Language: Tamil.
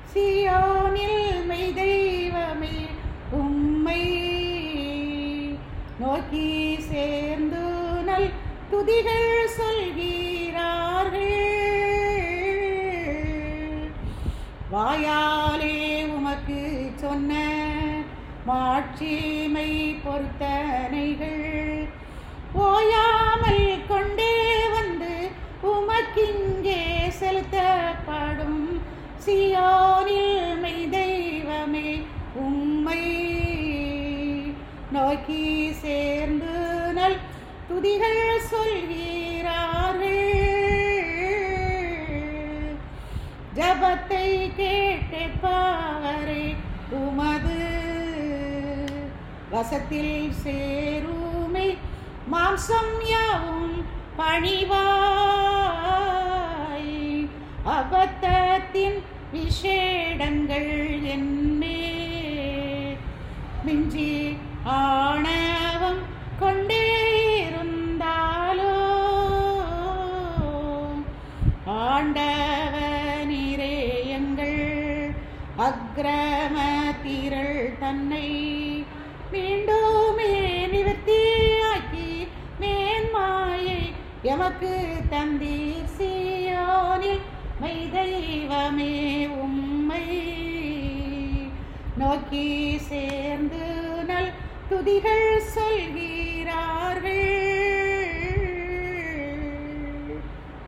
சியோனில் மெய் தெய்வமே உம்மை நோக்கி சேர்ந்து நல் துதிகள் சொல்கிறார்கள் வாயாலே உமக்கு சொன்ன மாட்சிமை பொருத்தனைகள் ஓயாமல் கொண்டே வந்து உமக்கிங்கே செலுத்தப்படும் சியோனில் மெய் தெய்வமே உம்மை நோக்கி சேர்ந்து நல் துதிகள் சொல்கிறார்கள் ஜபத்தை கேட்பாவரே உமது வசத்தில் சேருமை மாம்சம் யாவும் பணிவாய் அபத்தத்தின் விஷேடங்கள் என்னே மிஞ்சி ஆணவம் கொண்டே இருந்தாலோ ஆண்டவனிரே எங்கள் அக்ரம திரள் தன்னை மீண்டுமே நிவர்த்தியாக்கி மேன்மாயை எமக்கு தந்தீர் சியோனில் மெய் தெய்வமே உம்மை நோக்கி சேர்ந்து நல் துதிகள் சொல்கிறார்கள்